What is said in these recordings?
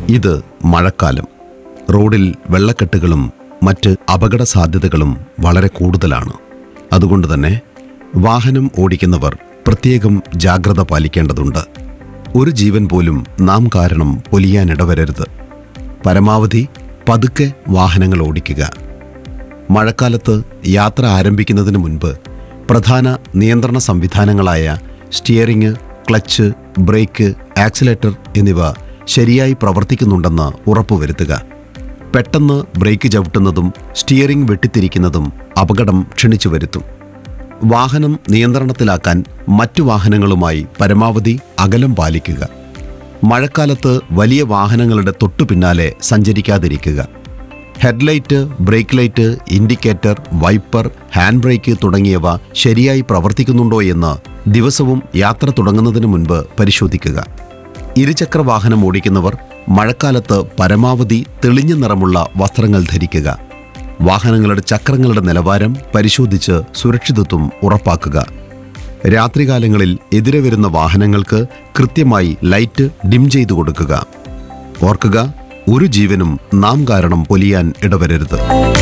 ഇത് മഴക്കാലം റോഡിൽ വെള്ളക്കെട്ടുകളും മറ്റ് അപകട സാധ്യതകളും വളരെ കൂടുതലാണ് അതുകൊണ്ട് തന്നെ വാഹനം ഓടിക്കുന്നവർ പ്രത്യേകം ജാഗ്രത പാലിക്കേണ്ടതുണ്ട് ഒരു ജീവൻ പോലും നാം കാരണം പൊലിയാനിടവരരുത് പരമാവധി പതുക്കെ വാഹനങ്ങൾ ഓടിക്കുക മഴക്കാലത്ത് യാത്ര ആരംഭിക്കുന്നതിന് മുൻപ് പ്രധാന നിയന്ത്രണ സംവിധാനങ്ങളായ സ്റ്റിയറിംഗ് ക്ലച്ച് ബ്രേക്ക് ആക്സിലേറ്റർ എന്നിവ ശരിയായി പ്രവർത്തിക്കുന്നുണ്ടെന്ന് ഉറപ്പുവരുത്തുക പെട്ടെന്ന് ബ്രേക്ക് ചവിട്ടുന്നതും സ്റ്റിയറിംഗ് വെട്ടിത്തിരിക്കുന്നതും അപകടം ക്ഷണിച്ചു വരുത്തും വാഹനം നിയന്ത്രണത്തിലാക്കാൻ മറ്റു വാഹനങ്ങളുമായി പരമാവധി അകലം പാലിക്കുക മഴക്കാലത്ത് വലിയ വാഹനങ്ങളുടെ തൊട്ടു പിന്നാലെ സഞ്ചരിക്കാതിരിക്കുക headlight brake light indicator wiper hand brake തുടങ്ങിയവ ശരിയായി പ്രവർത്തിക്കുന്നുണ്ടോ എന്ന് ദിവസവും യാത്ര തുടങ്ങുന്നതിന് മുൻപ് പരിശോധിക്കുക ഇരുചക്ര വാഹനം ഓടിക്കുന്നവർ മഴക്കാലത്ത് പരമാവധി തെളിഞ്ഞ നിറമുള്ള വസ്ത്രങ്ങൾ ധരിക്കുക വാഹനങ്ങളുടെ ചക്രങ്ങളുടെ നിലവാരം പരിശോധിച്ച് സുരക്ഷിതത്വം ഉറപ്പാക്കുക രാത്രികാലങ്ങളിൽ എതിരെ വരുന്ന വാഹനങ്ങൾക്ക് കൃത്യമായി ലൈറ്റ് ഡിം ചെയ്തു കൊടുക്കുക ഓർക്കുക ഒരു ജീവനും നാം കാരണം പൊലിയാൻ ഇടവരരുത്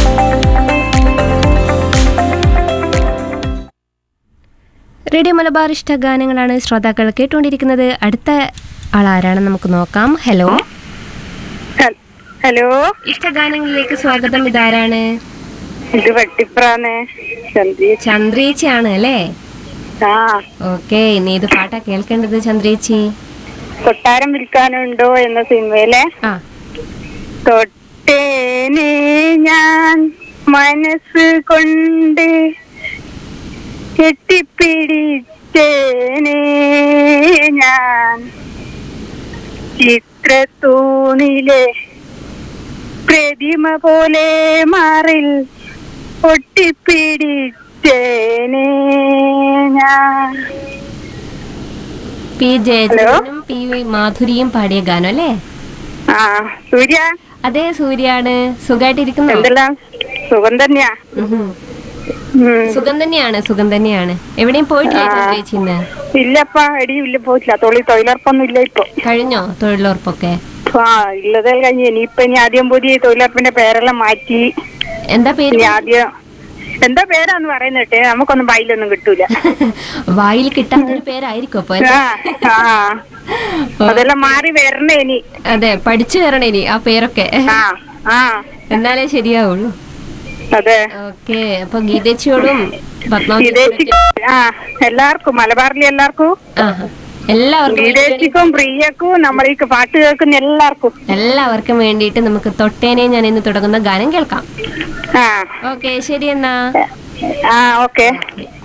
റേഡിയോ മലബാർ ഇഷ്ട ഗാനങ്ങളാണ് ശ്രോതാക്കൾ കേട്ടുകൊണ്ടിരിക്കുന്നത് അടുത്ത ആളാരാണെന്ന് നമുക്ക് നോക്കാം ഹലോ ഹൽ- ഹലോ ഇഷ്ടഗാനങ്ങളിലേക്ക് സ്വാഗതം ഇതാരാണ് ഇത് വെട്ടിപ്രാണ് ചന്ദ്രി ചന്ദ്രേച്ചിയാണ് അല്ലേ ആ ഓക്കെ ഇനി ഇത് പാട്ടാ കേൾക്കേണ്ടത് ചന്ദ്രേച്ചി കൊട്ടാരം വിൽക്കാനുണ്ടോ എന്ന സിനിമയിലെ ആ തൊട്ടേനെ ഞാൻ മനസ്സ് കൊണ്ട് കെട്ടിപ്പിടിച്ചേനെ ഞാൻ ചിത്രത്തൂണിലെ പ്രതിമ പോലെ മാറിൽ ഒട്ടിപ്പിടിച്ചേനെ ഞാൻ പി ജയചന്ദ്രനും പി മാധുരിയും പാടിയ ഗാനം അല്ലേ ആ സൂര്യ അതെ സൂര്യാണ് സുഖമായിട്ടിരിക്കുന്നു എന്തെല്ലാം സുഖം തന്നെയാ ഉഹും. ഉം. സുഖം തന്നെയാണ് സുഖം തന്നെയാണ് എവിടെയും പോയിട്ടില്ലേ ചന്ദ്രേച്ചി ഇന്ന് ഇല്ലപ്പാ എടിയും ഇല്ല പോയിട്ടില്ല തൊഴിൽ തൊഴിലുറപ്പൊന്നും ഇല്ല ഇപ്പൊ കഴിഞ്ഞോ തൊഴിലുറപ്പൊക്കെ ആ ഉള്ളതേ കഴിഞ്ഞ് ഇനിയിപ്പൊ ഇനി ആദ്യം പുതിയ തൊഴിലുറപ്പിന്റെ പേരെല്ലാം മാറ്റി എന്താ പേര് ഇനി ആദ്യം എന്താ പേരാന്ന് പറയുന്നിട്ട് നമുക്കൊന്നും ബൈലൊന്നും കിട്ടൂല വായിൽ കിട്ടാത്തൊരു പേരായിരിക്കും അപ്പൊ അല്ലേ? ആ ആ അതെല്ലാം മാറി വരണേ ഇനി അതെ പഠിച്ചു വരണേ ഇനി ആ പേരൊക്കെ ആ ആ എന്നാലേ ശരിയാവുള്ളൂ അതെ ഓക്കെ അപ്പൊ ഗീതേച്ചിയോടും പത്മാവതി വിദേശിക്ക് ആ എല്ലാവർക്കും മലബാറിലെ എല്ലാവർക്കും ആഹാ. എല്ലാവർക്കും വേണ്ടി- വിദേശിക്കും പ്രിയക്കും നമ്മളീക്ക് പാട്ട് കേൾക്കുന്ന എല്ലാവർക്കും എല്ലാവർക്കും വേണ്ടിയിട്ട് നമുക്ക് തൊട്ടേനെ ഞാൻ ഇന്ന് തുടങ്ങുന്ന ഗാനം കേൾക്കാം ആ ഓക്കെ ശരി എന്നാ ആ ഓക്കെ ഓക്കെ.